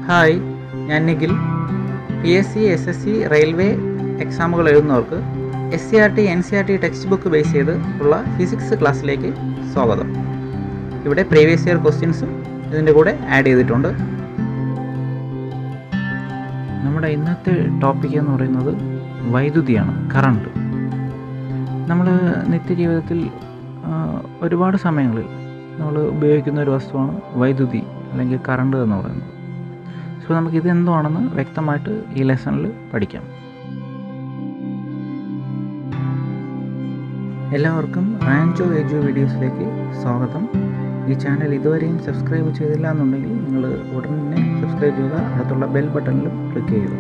hi ഞാൻ Nikhil P S C S S C railway എക്സാമുകൾ എഴുതുന്നവർക്ക് S C R T N C R T text book base ചെയ്ത് ഉള്ള physics ക്ലാസ്സിലേക്ക് സ്വാഗതം ഇവിടെ പ്രീവിയസ് ഇയർ ക്വസ്റ്റ്യൻസും ഇതിൻ്റെ കൂടെ ആഡ് ചെയ്തിട്ടുണ്ട് നമ്മുടെ ഇന്നത്തെ ടോപ്പിക് എന്ന് പറയുന്നത് വൈദ്യുതിയാണ് കറണ്ട് നമ്മൾ നിത്യജീവിതത്തിൽ ആ, ഒരുപാട് സമയങ്ങളിൽ നമ്മൾ ഉപയോഗിക്കുന്ന ഒരു വസ്തുവാണ് വൈദ്യുതി അല്ലെങ്കിൽ കറണ്ട് എന്ന് പറയുന്നത് സോ നമുക്ക് ഇത് എന്താണെന്ന് വ്യക്തമായിട്ട് ഈ ലെസണിൽ പഠിക്കാം എല്ലാവർക്കും റാൻചോ എജു വീഡിയോസിലേക്ക് സ്വാഗതം ഈ ചാനൽ ഇതുവരെയും സബ്സ്ക്രൈബ് ചെയ്തില്ല എന്നുണ്ടെങ്കിൽ നിങ്ങൾ ഉടൻ തന്നെ സബ്സ്ക്രൈബ് ചെയ്യുക അടുത്തുള്ള ബെൽ ബട്ടണിലും ക്ലിക്ക് ചെയ്യുക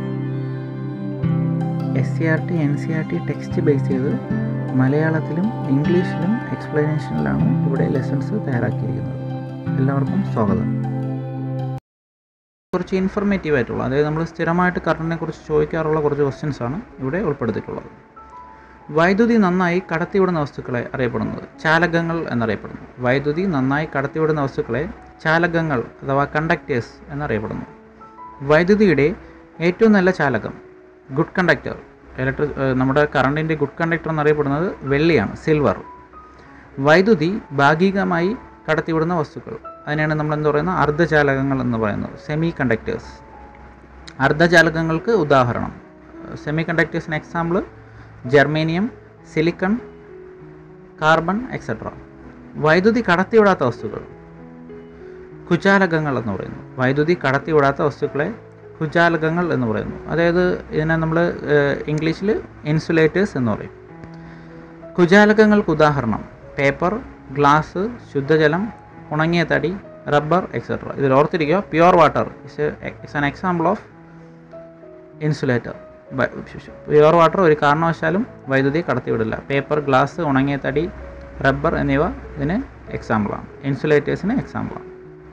S C R T N C R T text base ചെയ്ത് മലയാളത്തിലും ഇംഗ്ലീഷിലും എക്സ്പ്ലനേഷനിലാണ് ഇവിടെ ലെസൺസ് തയ്യാറാക്കിയിരിക്കുന്നത് എല്ലാവർക്കും സ്വാഗതം കുറച്ച് ഇൻഫർമേറ്റീവ് ആയിട്ടുള്ള അതായത് നമ്മൾ സ്ഥിരമായിട്ട് കറണ്ടിനെ കുറിച്ച് ചോദിക്കാറുള്ള കുറച്ച് ക്വസ്റ്റ്യൻസ് ആണ് ഇവിടെ ഉൾപ്പെടുത്തിയിട്ടുള്ളത് വൈദ്യുതി നന്നായി കടത്തിവിടുന്ന വസ്തുക്കളെ അറിയപ്പെടുന്നത് ചാലകങ്ങൾ എന്നറിയപ്പെടുന്നു വൈദ്യുതി നന്നായി കടത്തിവിടുന്ന വസ്തുക്കളെ ചാലകങ്ങൾ അഥവാ കണ്ടക്ടേഴ്സ് എന്നറിയപ്പെടുന്നു വൈദ്യുതിയുടെ ഏറ്റവും നല്ല ചാലകം ഗുഡ് കണ്ടക്ടർ ഇലക്ട്രി നമ്മുടെ കറണ്ടിൻ്റെ ഗുഡ് കണ്ടക്ടർ എന്നറിയപ്പെടുന്നത് വെള്ളിയാണ് സിൽവർ വൈദ്യുതി ഭാഗികമായി കടത്തിവിടുന്ന വസ്തുക്കൾ അതിനെയാണ് നമ്മൾ എന്താ പറയുന്നത് അർദ്ധചാലകങ്ങൾ എന്ന് പറയുന്നത് സെമി കണ്ടക്ടേഴ്സ് അർദ്ധചാലകങ്ങൾക്ക് ഉദാഹരണം സെമി കണ്ടക്ടേഴ്സിന് example germanium silicon carbon etcetera വൈദ്യുതി കടത്തിവിടാത്ത വസ്തുക്കൾ കുചാലകങ്ങൾ എന്ന് പറയുന്നു വൈദ്യുതി കടത്തിവിടാത്ത വസ്തുക്കളെ കുചാലകങ്ങൾ എന്ന് പറയുന്നു അതായത് ഇതിനെ നമ്മൾ ഇംഗ്ലീഷിൽ ഇൻസുലേറ്റേഴ്സ് എന്ന് പറയും കുചാലകങ്ങൾക്ക് ഉദാഹരണം പേപ്പർ ഗ്ലാസ് ശുദ്ധജലം ഉണങ്ങിയ തടി റബ്ബർ എക്സെട്ര ഇതിൽ ഓർത്തിരിക്കുക pure water is is an example of insulator pure water ഒരു കാരണവശാലും വൈദ്യുതി കടത്തിവിടില്ല പേപ്പർ ഗ്ലാസ് ഉണങ്ങിയ തടി റബ്ബർ എന്നിവ ഇതിന് എക്സാമ്പിളാണ് ഇൻസുലേറ്റേഴ്സിന് എക്സാമ്പിളാണ്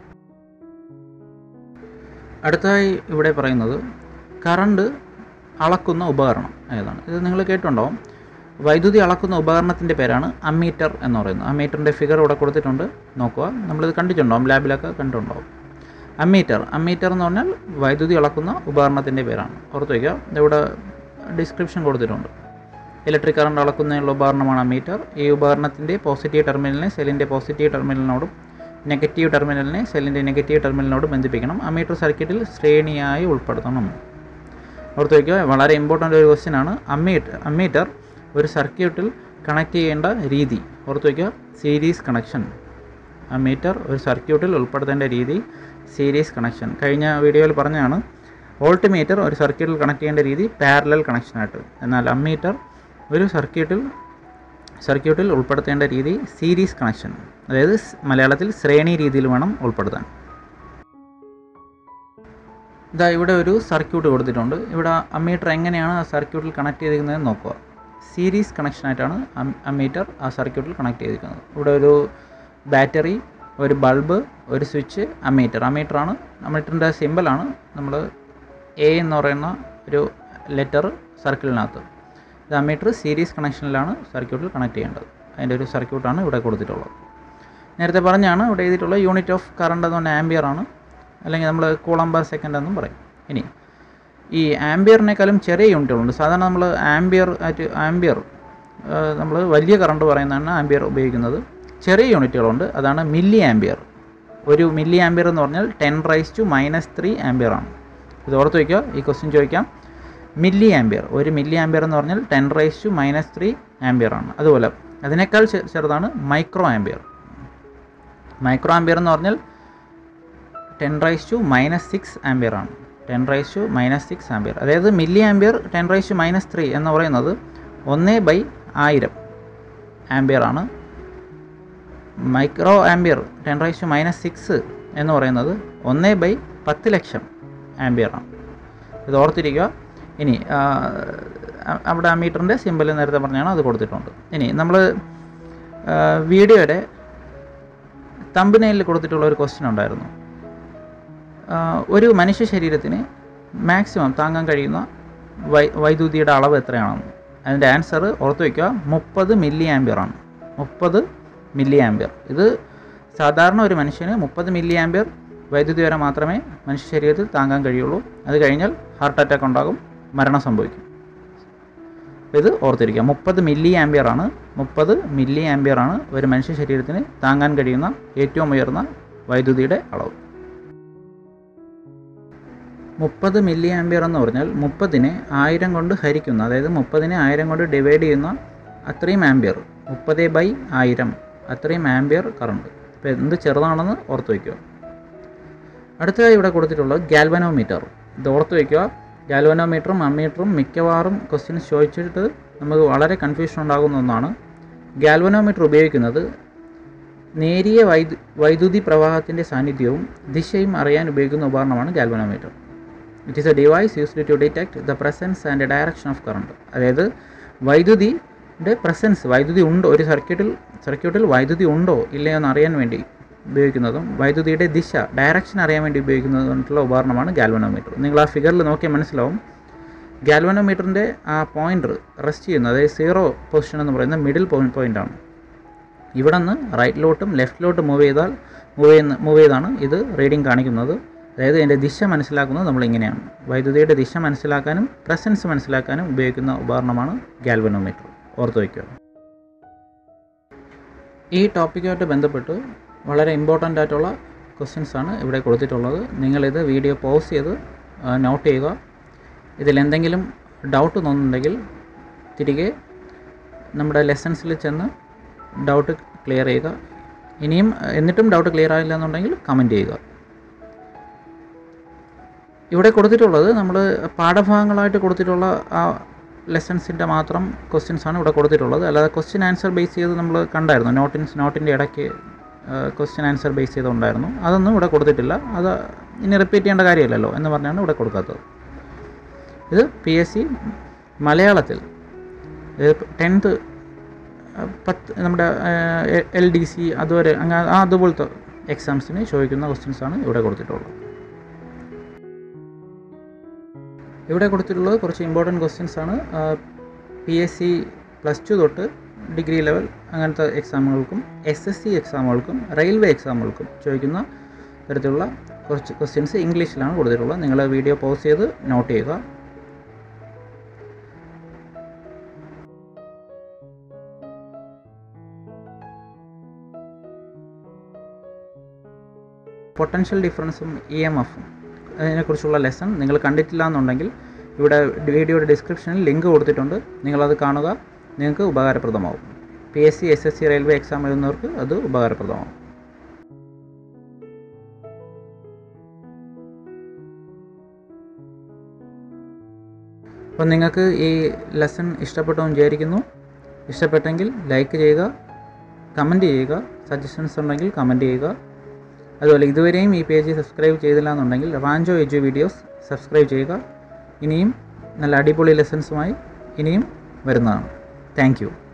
അടുത്തതായി ഇവിടെ പറയുന്നത് കറണ്ട് അളക്കുന്ന ഉപകരണം ഏതാണ് ഇത് നിങ്ങൾ കേട്ടിട്ടുണ്ടാവും വൈദ്യുതി അളക്കുന്ന ഉപകരണത്തിൻ്റെ പേരാണ് അമ്മീറ്റർ എന്ന് പറയുന്നത് അമ്മീറ്ററിൻ്റെ ഫിഗർ ഇവിടെ കൊടുത്തിട്ടുണ്ട് നോക്കുക നമ്മളിത് കണ്ടിട്ടുണ്ടാവും ലാബിലൊക്കെ കണ്ടിട്ടുണ്ടാവും അമ്മീറ്റർ അമ്മീറ്റർ എന്ന് പറഞ്ഞാൽ വൈദ്യുതി അളക്കുന്ന ഉപകരണത്തിൻ്റെ പേരാണ് ഓർത്ത് വയ്ക്കുക ഇവിടെ ഡിസ്ക്രിപ്ഷൻ കൊടുത്തിട്ടുണ്ട് ഇലക്ട്രിക് കറണ്ട് അളക്കുന്നതിനുള്ള ഉപകരണമാണ് അമ്മീറ്റർ ഈ ഉപകരണത്തിൻ്റെ പോസിറ്റീവ് ടെർമിനലിനെ സെല്ലിൻ്റെ പോസിറ്റീവ് ടെർമിനലിനോടും നെഗറ്റീവ് ടെർമിനലിനെ സെല്ലിൻ്റെ നെഗറ്റീവ് ടെർമിനലിനോട് ബന്ധിപ്പിക്കണം അമ്മീറ്റർ സർക്യൂട്ടിൽ ശ്രേണിയായി ഉൾപ്പെടുത്തണം ഓർത്ത് വയ്ക്കുക വളരെ ഇമ്പോർട്ടൻ്റ് ഒരു ക്വസ്റ്റ്യൻ ആണ് അമ്മീറ്റർ അമ്മീറ്റർ ഒരു സർക്യൂട്ടിൽ കണക്ട് ചെയ്യേണ്ട രീതി ഓർത്ത് വയ്ക്കുക സീരീസ് കണക്ഷൻ അമ്മീറ്റർ ഒരു സർക്യൂട്ടിൽ ഉൾപ്പെടുത്തേണ്ട രീതി സീരീസ് കണക്ഷൻ കഴിഞ്ഞ വീഡിയോയിൽ പറഞ്ഞതാണ് വോൾട്ട് മീറ്റർ ഒരു സർക്യൂട്ടിൽ കണക്ട് ചെയ്യേണ്ട രീതി പാരലൽ കണക്ഷനായിട്ട് എന്നാൽ അമ്മീറ്റർ ഒരു സർക്യൂട്ടിൽ സർക്യൂട്ടിൽ ഉൾപ്പെടുത്തേണ്ട രീതി സീരീസ് കണക്ഷൻ അതായത് സ് മലയാളത്തിൽ ശ്രേണി രീതിയിൽ വേണം ഉൾപ്പെടുത്താൻ ഇതാ ഇവിടെ ഒരു സർക്യൂട്ട് കൊടുത്തിട്ടുണ്ട് ഇവിടെ അമ്മീറ്റർ എങ്ങനെയാണ് ആ സർക്യൂട്ടിൽ കണക്ട് ചെയ്തിരിക്കുന്നത് നോക്കുക സീരീസ് കണക്ഷനായിട്ടാണ് അമ്മീറ്റർ ആ സർക്യൂട്ടിൽ കണക്ട് ചെയ്തിരിക്കുന്നത് ഇവിടെ ഒരു ബാറ്ററി ഒരു ബൾബ് ഒരു സ്വിച്ച് അമ്മീറ്റർ അമ്മീറ്ററാണ് അമ്മീറ്ററിൻ്റെ സിമ്പിളാണ് നമ്മൾ എ എന്ന് പറയുന്ന ഒരു ലെറ്റർ സർക്കിളിനകത്ത് ഇത് അമ്മീറ്റർ സീരീസ് കണക്ഷനിലാണ് സർക്യൂട്ടിൽ കണക്ട് ചെയ്യേണ്ടത് അതിൻ്റെ ഒരു സർക്യൂട്ടാണ് ഇവിടെ കൊടുത്തിട്ടുള്ളത് നേരത്തെ പറഞ്ഞാണ് ഇവിടെ എഴുതിയിട്ടുള്ള യൂണിറ്റ് ഓഫ് കറണ്ട് എന്ന് പറഞ്ഞാൽ ആംബിയർ ആണ് അല്ലെങ്കിൽ നമ്മൾ കൂളം പെർ സെക്കൻഡ് എന്നും പറയും ഇനി ഈ ആംബിയറിനേക്കാളും ചെറിയ യൂണിറ്റുകളുണ്ട് സാധാരണ നമ്മൾ ആംബിയർ ആയിട്ട് ആംബിയർ നമ്മൾ വലിയ കറണ്ട് പറയുന്നതാണ് ആംബിയർ ഉപയോഗിക്കുന്നത് ചെറിയ യൂണിറ്റുകളുണ്ട് അതാണ് മില്ലി ആംബിയർ ഒരു മില്ലി ആംബിയർ എന്ന് പറഞ്ഞാൽ ten raise to minus three ampere ആണ് ഇത് ഓർത്ത് വയ്ക്കുക ഈ ക്വസ്റ്റ്യൻ ചോദിക്കാം മില്ലി ആംബിയർ ഒരു മില്ലി ആംബിയർ എന്ന് പറഞ്ഞാൽ ten raise to minus three ampere ആണ് അതുപോലെ അതിനേക്കാൾ ചെ- ചെറുതാണ് മൈക്രോ ആംബിയർ മൈക്രോ ആംബിയർ എന്ന് പറഞ്ഞാൽ ten raise to minus six ampere ആണ് ten raise to minus six ampere അതായത് milli ampere ten raise to minus three എന്ന് പറയുന്നത് ഒന്ന് ബൈ ആയിരം ആംബിയർ ആണ് micro ampere ten raise to minus six എന്ന് പറയുന്നത് ഒന്ന് ബൈ പത്ത് ലക്ഷം ആംബിയർ ആണ് ഇത് ഓർത്തിരിക്കുക ഇനി ആ, അ- അവിടെ ആ മീറ്ററിൻ്റെ സിമ്പിൾ നേരത്തെ പറഞ്ഞാണ് അത് കൊടുത്തിട്ടുണ്ട് ഇനി നമ്മൾ വീഡിയോയുടെ തമ്പനയിൽ കൊടുത്തിട്ടുള്ള ഒരു ക്വസ്റ്റ്യൻ ഉണ്ടായിരുന്നു ആ, ഒരു മനുഷ്യ ശരീരത്തിന് മാക്സിമം താങ്ങാൻ കഴിയുന്ന വൈ വൈദ്യുതിയുടെ അളവ് എത്രയാണെന്ന് അതിൻ്റെ ആൻസർ ഓർത്ത് വയ്ക്കുക മുപ്പത് മില്ലി ആംബിയർ ആണ് മുപ്പത് മില്ലി ആംബിയർ ഇത് സാധാരണ ഒരു മനുഷ്യന് മുപ്പത് മില്ലി ആംബിയർ വൈദ്യുതി വരെ മാത്രമേ മനുഷ്യ ശരീരത്തിൽ താങ്ങാൻ കഴിയുള്ളൂ അത് കഴിഞ്ഞാൽ ഹാർട്ട് അറ്റാക്ക് ഉണ്ടാകും മരണം സംഭവിക്കും ഇത് ഓർത്തിരിക്കുക മുപ്പത് മില്ലി ആംബിയർ ആണ് മുപ്പത് മില്ലി ആംബിയർ ആണ് ഒരു മനുഷ്യ ശരീരത്തിന് താങ്ങാൻ കഴിയുന്ന ഏറ്റവും ഉയർന്ന വൈദ്യുതിയുടെ അളവ് മുപ്പത് മില്ലി ആംബിയർ എന്ന് പറഞ്ഞാൽ മുപ്പതിനെ ആയിരം കൊണ്ട് ഹരിക്കുന്ന അതായത് മുപ്പതിനെ ആയിരം കൊണ്ട് ഡിവൈഡ് ചെയ്യുന്ന അത്രയും ആംബിയർ മുപ്പത് ബൈ ആയിരം അത്രയും ആംബിയർ കറണ്ട് ഇപ്പോൾ എന്ത് ചെറുതാണെന്ന് ഓർത്ത് വയ്ക്കുക അടുത്തതായി ഇവിടെ കൊടുത്തിട്ടുള്ളത് ഗാൽവനോമീറ്റർ ഇത് ഓർത്ത് വയ്ക്കുക ഗാൽവനോമീറ്ററും അമ്മീറ്ററും മിക്കവാറും ക്വസ്റ്റ്യൻസ് ചോദിച്ചിട്ട് നമുക്ക് വളരെ കൺഫ്യൂഷൻ ഉണ്ടാകുന്ന ഒന്നാണ് ഗാൽവനോമീറ്റർ ഉപയോഗിക്കുന്നത് നേരിയ വൈദ്യു വൈദ്യുതി പ്രവാഹത്തിൻ്റെ സാന്നിധ്യവും ദിശയും അറിയാൻ ഉപയോഗിക്കുന്ന ഉപകരണമാണ് galvanometer it is a device used to detect the presence and direction of current അതായത് വൈദ്യുതിയുടെ പ്രസൻസ് വൈദ്യുതി ഉണ്ടോ ഒരു സർക്യൂട്ടിൽ സർക്യൂട്ടിൽ വൈദ്യുതി ഉണ്ടോ ഇല്ലയോ എന്ന് അറിയാൻ വേണ്ടി ഉപയോഗിക്കുന്നതും വൈദ്യുതിയുടെ ദിശ ഡയറക്ഷൻ അറിയാൻ വേണ്ടി ഉപയോഗിക്കുന്നതുമായിട്ടുള്ള ഉപകരണമാണ് ഗാൽവനോമീറ്റർ നിങ്ങൾ ആ ഫിഗറിൽ നോക്കിയാൽ മനസ്സിലാവും ഗാൽവനോമീറ്ററിൻ്റെ ആ പോയിൻ്റർ റെസ്റ്റ് ചെയ്യുന്നത് അതായത് സീറോ പൊസിഷൻ എന്ന് പറയുന്ന മിഡിൽ പോയിൻ്റ് ആണ് ഇവിടെ നിന്ന് റൈറ്റിലോട്ടും ലെഫ്റ്റിലോട്ടും മൂവ് ചെയ്താൽ മൂവ് ചെയ്യുന്ന മൂവ് ചെയ്താണ് ഇത് റീഡിംഗ് കാണിക്കുന്നത് അതായത് ഇതിൻ്റെ ദിശ മനസ്സിലാക്കുന്നത് നമ്മൾ ഇങ്ങനെയാണ് വൈദ്യുതിയുടെ ദിശ മനസ്സിലാക്കാനും പ്രസൻസ് മനസ്സിലാക്കാനും ഉപയോഗിക്കുന്ന ഉപകരണമാണ് ഗാൽവനോമീറ്റർ ഓർത്ത് വയ്ക്കുക ഈ ടോപ്പിക്കുമായിട്ട് ബന്ധപ്പെട്ട് വളരെ ഇമ്പോർട്ടൻ്റ് ആയിട്ടുള്ള ക്വസ്റ്റ്യൻസ് ആണ് ഇവിടെ കൊടുത്തിട്ടുള്ളത് നിങ്ങളിത് വീഡിയോ പോസ് ചെയ്ത് നോട്ട് ചെയ്യുക ഇതിലെന്തെങ്കിലും ഡൗട്ട് തോന്നുന്നുണ്ടെങ്കിൽ തിരികെ നമ്മുടെ ലെസൺസിൽ ചെന്ന് ഡൗട്ട് ക്ലിയർ ചെയ്യുക ഇനിയും എന്നിട്ടും ഡൗട്ട് ക്ലിയർ ആയില്ല എന്നുണ്ടെങ്കിൽ കമൻറ്റ് ചെയ്യുക ഇവിടെ കൊടുത്തിട്ടുള്ളത് നമ്മൾ പാഠഭാഗങ്ങളായിട്ട് കൊടുത്തിട്ടുള്ള ആ ലെസൺസിൻ്റെ മാത്രം ക്വസ്റ്റ്യൻസ് ആണ് ഇവിടെ കൊടുത്തിട്ടുള്ളത് അല്ലാതെ ക്വസ്റ്റ്യൻ ആൻസർ ബേസ് ചെയ്ത് നമ്മൾ കണ്ടായിരുന്നു നോട്ടിൻസ് നോട്ടിൻ്റെ ഇടയ്ക്ക് ക്വസ്റ്റ്യൻ ആൻസർ ബേസ് ചെയ്തുണ്ടായിരുന്നു അതൊന്നും ഇവിടെ കൊടുത്തിട്ടില്ല അത് ഇനി റിപ്പീറ്റ് ചെയ്യേണ്ട കാര്യമില്ലല്ലോ എന്ന് പറഞ്ഞാണ് ഇവിടെ കൊടുക്കാത്തത് ഇത് പി എസ് സി മലയാളത്തിൽ ടെൻത്ത് പത്ത് നമ്മുടെ എൽ ഡി സി അതുവരെ അങ്ങനെ ആ അതുപോലത്തെ എക്സാംസിന് ചോദിക്കുന്ന ക്വസ്റ്റ്യൻസ് ആണ് ഇവിടെ കൊടുത്തിട്ടുള്ളത് ഇവിടെ കൊടുത്തിട്ടുള്ളത് കുറച്ച് ഇമ്പോർട്ടൻറ്റ് ക്വസ്റ്റ്യൻസ് ആണ് P S C plus two തൊട്ട് ഡിഗ്രി ലെവൽ അങ്ങനത്തെ എക്സാമുകൾക്കും എസ് എസ് സി എക്സാമുകൾക്കും റെയിൽവേ എക്സാമുകൾക്കും ചോദിക്കുന്ന തരത്തിലുള്ള കുറച്ച് ക്വസ്റ്റ്യൻസ് ഇംഗ്ലീഷിലാണ് കൊടുത്തിട്ടുള്ളത് നിങ്ങൾ വീഡിയോ പോസ് ചെയ്ത് നോട്ട് ചെയ്യുക പൊട്ടൻഷ്യൽ ഡിഫറൻസും ഇ എം എഫും അതിനെക്കുറിച്ചുള്ള ലെസൺ നിങ്ങൾ കണ്ടിട്ടില്ല എന്നുണ്ടെങ്കിൽ ഇവിടെ വീഡിയോയുടെ ഡിസ്ക്രിപ്ഷനിൽ ലിങ്ക് കൊടുത്തിട്ടുണ്ട് നിങ്ങളത് കാണുക നിങ്ങൾക്ക് ഉപകാരപ്രദമാവും P S C S S C railway exam എഴുതുന്നവർക്ക് അത് ഉപകാരപ്രദമാവും അപ്പോൾ നിങ്ങൾക്ക് ഈ ലെസൺ ഇഷ്ടപ്പെട്ടു എന്ന് വിചാരിക്കുന്നു ഇഷ്ടപ്പെട്ടെങ്കിൽ ലൈക്ക് ചെയ്യുക കമൻറ്റ് ചെയ്യുക സജഷൻസ് ഉണ്ടെങ്കിൽ കമൻറ്റ് ചെയ്യുക അതുപോലെ ഇതുവരെയും ഈ പേജ് സബ്സ്ക്രൈബ് ചെയ്തില്ല എന്നുണ്ടെങ്കിൽ റാഞ്ചോ എജു വീഡിയോസ് സബ്സ്ക്രൈബ് ചെയ്യുക ഇനിയും നല്ല അടിപൊളി ലെസൺസുമായി ഇനിയും വരുന്നതാണ് താങ്ക്